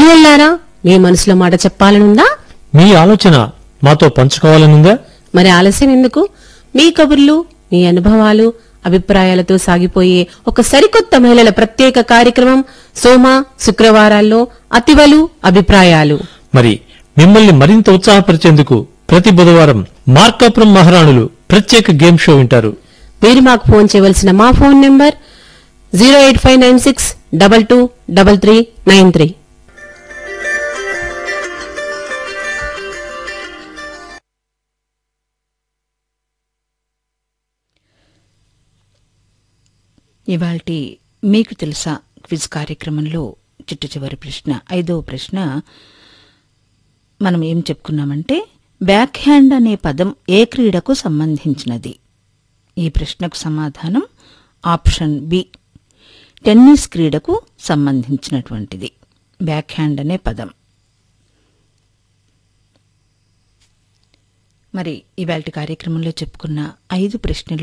చెలియల్లారా మీ మనసులో మాట చెప్పాలనుందా మీ ఆలోచన మాతో పంచుకోవాలనుందా మరి ఆలస్యం ఎందుకు మీ కబుర్లు మీ అనుభవాలు అభిప్రాయాలతో సాగిపోయే ఒక సరికొత్త మహిళల ప్రత్యేక కార్యక్రమం సోమ శుక్రవారాల్లో అతివలు అభిప్రాయాలు మరి మిమ్మల్ని మరింత ఉత్సాహపరిచేందుకు ప్రతి బుధవారం మార్కాపురం మహారాణులు ప్రత్యేక గేమ్ షో వింటారు మీరు మాకు ఫోన్ చేయవలసిన మా phone number zero eight five nine six double two double three nine three ఇవాల్టి మీకు తెలుసా క్విజ్ కార్యక్రమంలో చిట్ట చివరి ప్రశ్న ఐదవ ప్రశ్న మనం ఏం చెప్పుకున్నామంటే బ్యాక్ హ్యాండ్ అనే పదం ఏ క్రీడకు సంబంధించినది ఈ ప్రశ్నకు సమాధానం ఆప్షన్ బి టెన్నిస్ క్రీడకు సంబంధించినటువంటిది బ్యాక్ హ్యాండ్ అనే పదం మరి ఇవాళ కార్యక్రమంలో చెప్పుకున్న ఐదు ప్రశ్నలు